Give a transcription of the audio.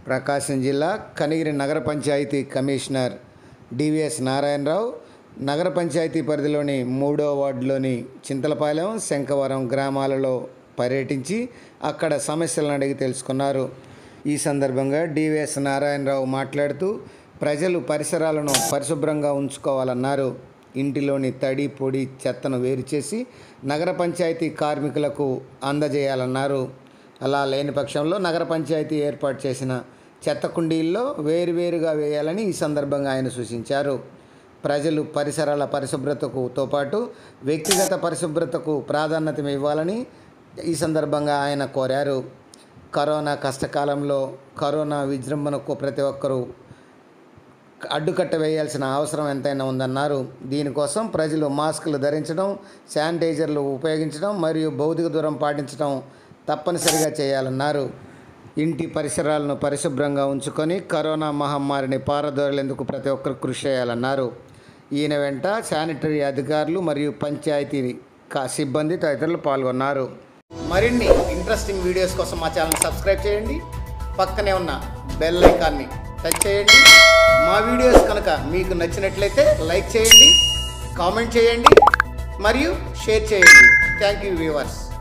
ప్రకాశం జిల్లా కనిగిరి నగర panchayat commissioner DVS Narayana Rao నగర పంచాయతీ పరిధిలోని మూడో వార్డులోని చింతలపాలెం శంఖవరం గ్రామాలలో పర్యటించి అక్కడ సమస్యలను అడిగి తెలుసుకున్నారు ఈ సందర్భంగా డివిఎస్ నారాయణరావు మాట్లాడుతూ ప్రజలు పరిసరాలను పరిశుభ్రంగా ఉంచుకోవాలన్నారు ఇంటిలోని తడి పొడి చెత్తను వేరు చేసి నగర పంచాయతీ కార్మికులకు అందజేయాలన్నారు అలా లేని పక్షంలో నగర పంచాయతీ ఏర్పాటు చేసిన చెత్త కుండీల్లో వేరువేరుగా వేయాలని ఈ సందర్భంగా ఆయన సూచించారు ప్రజలు పరిసరాల పరిశుభ్రతకుతో పాటు వ్యక్తిగత పరిశుభ్రతకు ప్రాధాన్యత ఇవ్వాలని ఈ సందర్భంగా ఆయన కోరారు కరోనా కష్టకాలంలో కరోనా విజృంభణకు ప్రతి ఒక్కరూ అడ్డుకట్ట వేయాల్సిన అవసరం ఎంతైనా ఉందన్నారు దీనికోసం ప్రజలు మాస్కులు ధరించడం శానిటైజర్లు ఉపయోగించడం మరియు భౌతిక దూరం పాటించడం తప్పనిసరిగా చేయాలన్నారు ఇంటి పరిసరాలను పరిశుభ్రంగా ఉంచుకొని కరోనా మహమ్మారిని పారదోలేందుకు ప్రతి ఒక్కరు కృషి చేయాలన్నారు ఈయన వెంట శానిటరీ అధికారులు మరియు పంచాయతీ కా- సిబ్బంది తదితరులు పాల్గొన్నారు మరిన్ని ఇంట్రెస్టింగ్ వీడియోస్ కోసం మా ఛానల్ సబ్స్క్రైబ్ చేయండి పక్కనే ఉన్న బెల్ ఐకాన్ని టచ్ చేయండి మా వీడియోస్ కనుక మీకు నచ్చినట్లయితే లైక్ చేయండి కామెంట్ చేయండి మరియు షేర్ చేయండి థ్యాంక్ యూ వ్యూవర్స్